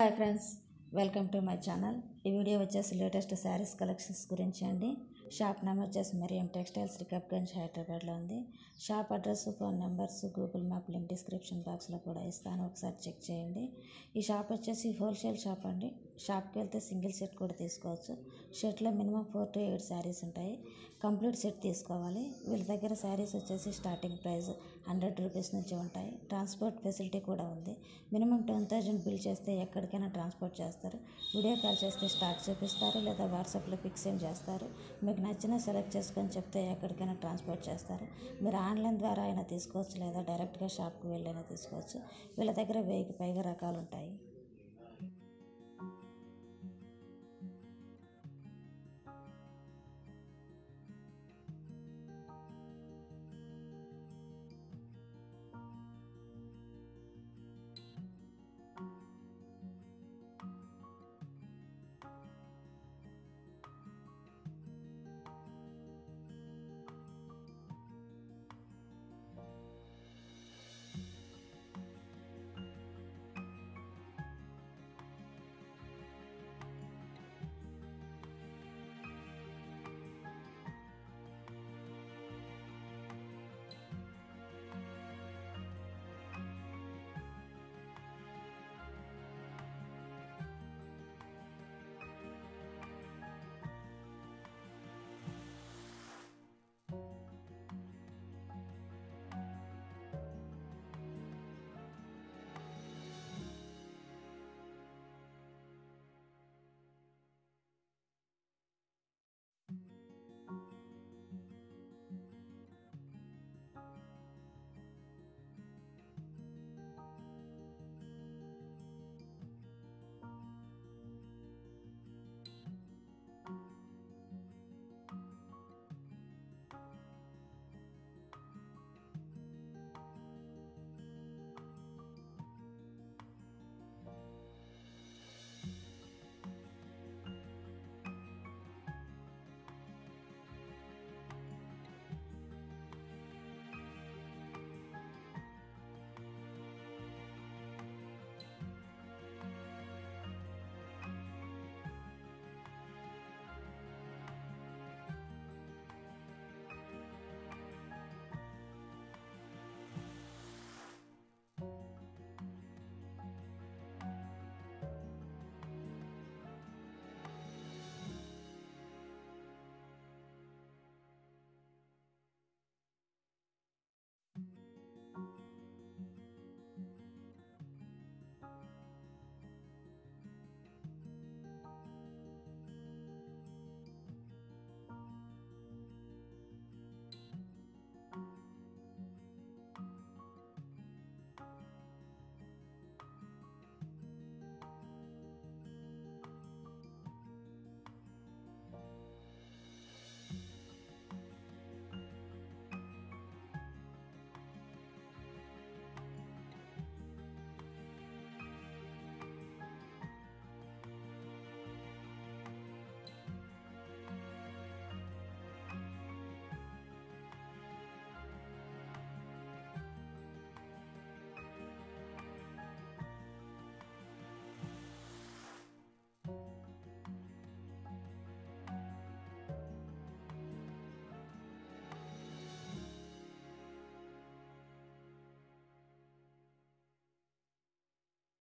hi friends welcome to my channel ఈ video వచ్చేసి latest saris collections గురించి అండి షాప్ నెంబర్ వచ్చేసి మరియం టెక్స్టైల్స్ రికబ్గంజ్ హైదరాబాద్లో ఉంది shop address phone numbers Google map link description బాక్స్లో కూడా ఇస్తాను ఒకసారి చెక్ చేయండి ఈ షాప్ వచ్చేసి హోల్సేల్ షాప్ అండి షాప్కి వెళ్తే సింగిల్ సెట్ కూడా తీసుకోవచ్చు షర్ట్లో minimum four to eight saris ఉంటాయి కంప్లీట్ సెట్ తీసుకోవాలి వీళ్ళ దగ్గర శారీస్ వచ్చేసి స్టార్టింగ్ ప్రైస్ హండ్రెడ్ రూపీస్ నుంచి ఉంటాయి ట్రాన్స్పోర్ట్ ఫెసిలిటీ కూడా ఉంది మినిమం టెన్ థౌజండ్ బిల్ చేస్తే ఎక్కడికైనా ట్రాన్స్పోర్ట్ చేస్తారు వీడియో కాల్ చేస్తే స్టాక్ చూపిస్తారు లేదా వాట్సాప్లో పిక్ సెండ్ చేస్తారు మీకు నచ్చిన సెలెక్ట్ చేసుకొని చెప్తే ఎక్కడికైనా ట్రాన్స్పోర్ట్ చేస్తారు మీరు ఆన్లైన్ ద్వారా అయినా తీసుకోవచ్చు లేదా డైరెక్ట్గా షాప్కి వెళ్ళైనా తీసుకోవచ్చు వీళ్ళ దగ్గర వెయ్యికి పైగా రకాలు ఉంటాయి